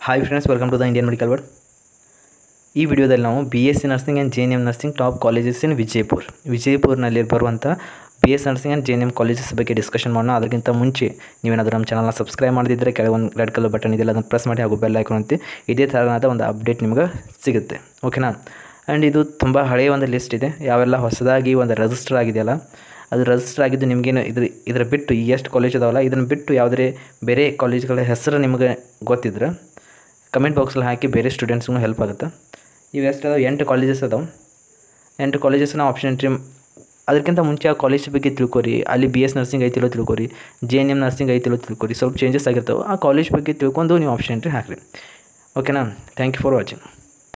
hi friends welcome to the Indian medical world ಈ ವಿಡಿಯೋದಲ್ಲಿ ನಾವು B S C nursing and J N M nursing top colleges in Vijayapur ವಿಜಯಪುರ್ನಲ್ಲಿ ಬರುವಂಥ B S nursing and J N M colleges ಬಗ್ಗೆ discussion ಮಾಡೋಣ ಅದಕ್ಕಿಂತ ಮುಂಚೆ ನೀವೇನಾದರೂ ನಮ್ಮ ಚಾನಲ್ನ ಸಬ್ಸ್ಕ್ರೈಬ್ ಮಾಡಿದ್ರೆ ಕೆಳಗೊಂದು ರೆಡ್ ಕಲರ್ ಬಟನ್ ಇದೆಯಲ್ಲ ಅದನ್ನು ಪ್ರೆಸ್ ಮಾಡಿ ಹಾಗೂ ಬೆಲ್ ಐಕಾನ್ ಅಂತೆ ಇದೇ ಥರನಾದ ಒಂದು ಅಪ್ಡೇಟ್ ನಿಮಗೆ ಸಿಗುತ್ತೆ ಓಕೆನಾ ಆ್ಯಂಡ್ ಇದು ತುಂಬ ಹಳೆಯ ಒಂದು ಲಿಸ್ಟ್ ಇದೆ ಯಾವೆಲ್ಲ ಹೊಸದಾಗಿ ಒಂದು ರಿಜಿಸ್ಟರ್ ಆಗಿದೆಯಲ್ಲ ಅದು ರಿಜಿಸ್ಟರ್ ಆಗಿದ್ದು ನಿಮಗೇನು ಇದ್ರ ಇದರ ಬಿಟ್ಟು ಈ ಎಷ್ಟು ಕಾಲೇಜ್ ಅದಾವಲ್ಲ ಇದನ್ನು ಬಿಟ್ಟು ಯಾವುದೇ ಬೇರೆ ಕಾಲೇಜ್ಗಳ ಹೆಸರು ನಿಮಗೆ ಗೊತ್ತಿದ್ರೆ ಕಮೆಂಟ್ ಬಾಕ್ಸಲ್ಲಿ ಹಾಕಿ ಬೇರೆ ಸ್ಟೂಡೆಂಟ್ಸ್ಗೂ ಹೆಲ್ಪ್ ಆಗುತ್ತೆ ಇವು ಎಷ್ಟು ಅದಾವೆ ಎಂಟು ಕಾಲೇಜಸ್ ಅದಾವೆ ಎಂಟು ಕಾಲೇಜಸ್ ನಾವು ಆಪ್ಷನ್ ಎಂಟ್ರಿ ಅದಕ್ಕಿಂತ ಮುಂಚೆ ಆ ಕಾಲೇಜ್ ಬಗ್ಗೆ ತಿಳ್ಕೊರಿ ಅಲ್ಲಿ ಬಿ ಎಸ್ ನರ್ಸಿಂಗ್ ಐತಿಲ್ಲೋ ತಿಳ್ಕೊರಿ ಜೆ ಎನ್ ಎಮ್ ನರ್ಸಿಂಗ್ ಐತಿಲ್ಲೋ ತಿಳ್ಕೊರಿ ಸ್ವಲ್ಪ ಚೇಂಜಸ್ ಆಗಿರ್ತಾವೆ ಆ ಕಾಲೇಜ್ ಬಗ್ಗೆ ತಿಳ್ಕೊಂಡು ನೀವು ಆಪ್ಷನ್ ಎಂಟ್ರಿ ಹಾಕಿರಿ ಓಕೆನಾ ಥ್ಯಾಂಕ್ ಯು ಫಾರ್ ವಾಚಿಂಗ್